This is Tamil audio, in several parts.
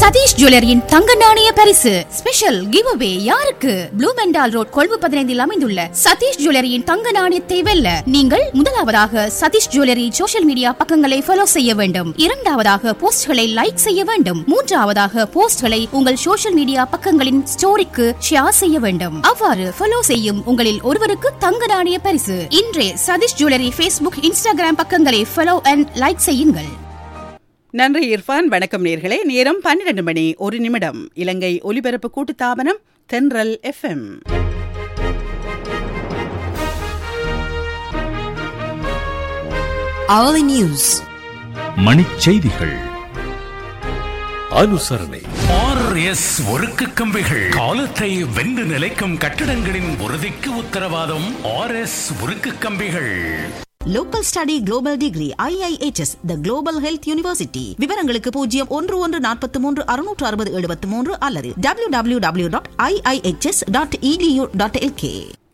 சதீஷ் ஜுவல்லரியின் தங்க நாணய பரிசு ஸ்பெஷல் கிவ் அவே யாருக்கு ப்ளூ மெண்டால் ரோட் கொழும்பு பதினைந்தில் அமைந்துள்ள சதீஷ் ஜுவல்லரியின் தங்க நாணயத்தை வெல்ல நீங்கள் முதலாவதாக சதீஷ் ஜுவல்லரி சோஷியல் மீடியா பக்கங்களை ஃபாலோ செய்ய வேண்டும் இரண்டாவதாக போஸ்ட்களை லைக் செய்ய வேண்டும் மூன்றாவதாக போஸ்ட்களை உங்கள் சோஷியல் மீடியா பக்கங்களின் ஸ்டோரிக்கு ஷேர் செய்ய வேண்டும் அவ்வாறு ஃபாலோ செய்யும் உங்களில் ஒருவருக்கு தங்க நாணய பரிசு இன்றே சதீஷ் ஜுவல்லரி ஃபேஸ்புக் இன்ஸ்டாகிராம் பக்கங்களை ஃபாலோ அண்ட் லைக் செய்யுங்கள் நன்றி இர்ஃபான் வணக்கம் நேர்களே நேரம் பன்னிரண்டு மணி ஒரு நிமிடம் இலங்கை ஒலிபரப்பு கூட்டுத்தாபனம் தென்றல் எஃப்எம் hourly news மணிச்செய்திகள் அனுசரணை ஆர்எஸ் ஒருக்கு கம்பிகள் காலத்தை வென்று நிலைக்கும் கட்டிடங்களின் உறுதிக்கு உத்தரவாதம் ஆர்எஸ் உருக்கு கம்பிகள் local study global degree IIHS the global health university விவரங்களுக்கு பூஜ்ஜியம் ஒன்று ஒன்று நாற்பத்தி மூன்று அறுநூற்று அறுபது எழுபத்தி மூன்று அல்லது W W W dot IIHS dot edu dot LK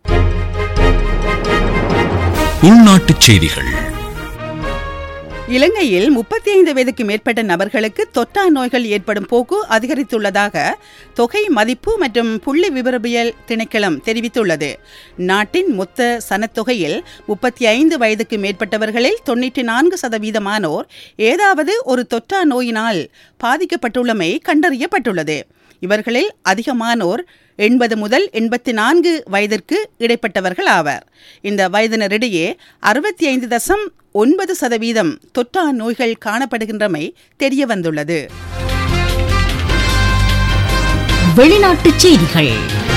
உள்நாட்டுச் செய்திகள் இலங்கையில் முப்பத்தி ஐந்து வயதுக்கு மேற்பட்ட நபர்களுக்கு தொற்றா நோய்கள் ஏற்படும் போக்கு அதிகரித்துள்ளதாக தொகை மதிப்பு மற்றும் புள்ளி விவரவியல் திணைக்களம் தெரிவித்துள்ளது நாட்டின் மொத்த சனத்தொகையில் முப்பத்தி ஐந்து வயதுக்கு மேற்பட்டவர்களில் தொன்னூற்றி நான்கு சதவீதமானோர் ஏதாவது ஒரு தொற்றா நோயினால் பாதிக்கப்பட்டுள்ளமை கண்டறியப்பட்டுள்ளது இவர்களில் அதிகமானோர் எண்பது முதல் எண்பத்தி நான்கு வயதிற்கு இடைப்பட்டவர்கள் ஆவர் இந்த வயதினரிடையே அறுபத்தி ஐந்து தசம் ஒன்பது சதவீதம் தொற்றா நோய்கள் காணப்படுகின்றமை தெரிய வந்துள்ளது வெளிநாட்டுச் செய்திகள்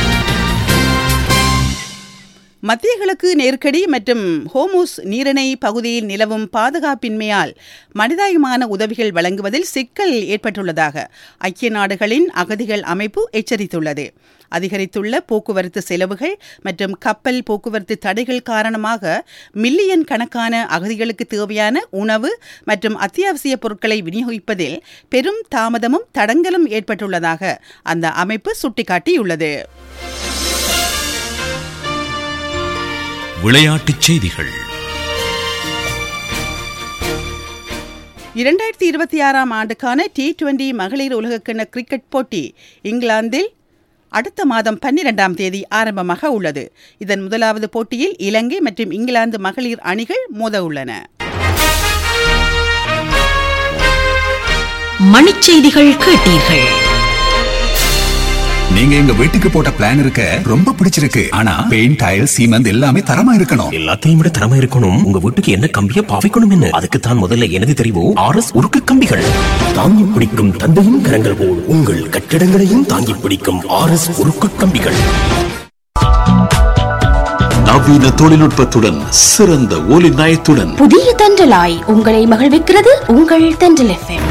மத்திய கிழக்கு நெருக்கடி மற்றும் ஹோமூஸ் நீரிணை பகுதியில் நிலவும் பாதுகாப்பின்மையால் மனிதாயமான உதவிகள் வழங்குவதில் சிக்கல் ஏற்பட்டுள்ளதாக ஐக்கிய நாடுகளின் அகதிகள் அமைப்பு எச்சரித்துள்ளது அதிகரித்துள்ள போக்குவரத்து செலவுகள் மற்றும் கப்பல் போக்குவரத்து தடைகள் காரணமாக மில்லியன் கணக்கான அகதிகளுக்கு தேவையான உணவு மற்றும் அத்தியாவசிய பொருட்களை விநியோகிப்பதில் பெரும் தாமதமும் தடங்கலும் ஏற்பட்டுள்ளதாக அந்த அமைப்பு சுட்டிக்காட்டியுள்ளது விளையாட்டுச் செய்திகள் இரண்டாயிரத்தி இருபத்தி ஆறாம் ஆண்டுக்கான டி டுவெண்டி மகளிர் உலகக்கிண கிரிக்கெட் போட்டி இங்கிலாந்தில் அடுத்த மாதம் பன்னிரெண்டாம் தேதி ஆரம்பமாக உள்ளது இதன் முதலாவது போட்டியில் இலங்கை மற்றும் இங்கிலாந்து மகளிர் அணிகள் மோத உள்ளன மணிச்செய்திகள் கேட்டீர்கள் நீங்க எங்க வீட்டுக்கு போட்ட பிளான் இருக்க ரொம்ப பிடிச்சிருக்கு ஆனா பெயிண்ட் டைல் சீமெண்ட் எல்லாமே தரமா இருக்கணும் எல்லாத்தையும் விட திறமை இருக்கணும் உங்க வீட்டுக்கு என்ன கம்பிய பாவிக்கணும் என்ன அதுக்கு தான் முதல்ல எனது தெரிவு ஆர் எஸ் உருக்கு கம்பிகள் தாங்கி பிடிக்கும் தந்தையின் கரங்கள் போல் உங்கள் கட்டிடங்களையும் தாங்கி பிடிக்கும் ஆர் எஸ் உருக்கு கம்பிகள் நவீன தொழில்நுட்பத்துடன் சிறந்த ஒலி நயத்துடன் புதிய தண்டலாய் உங்களை மகிழ்விக்கிறது உங்கள் தண்டல் எஃப்எம்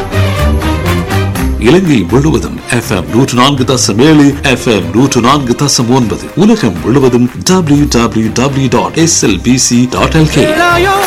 இலங்கை முழுவதும் எஃப்எம் நூற்று நான்கு தசம் ஏழு எஃப்எம் நூற்று நான்கு தசம் ஒன்பது உலகம் முழுவதும் W W W dot S L BC dot L K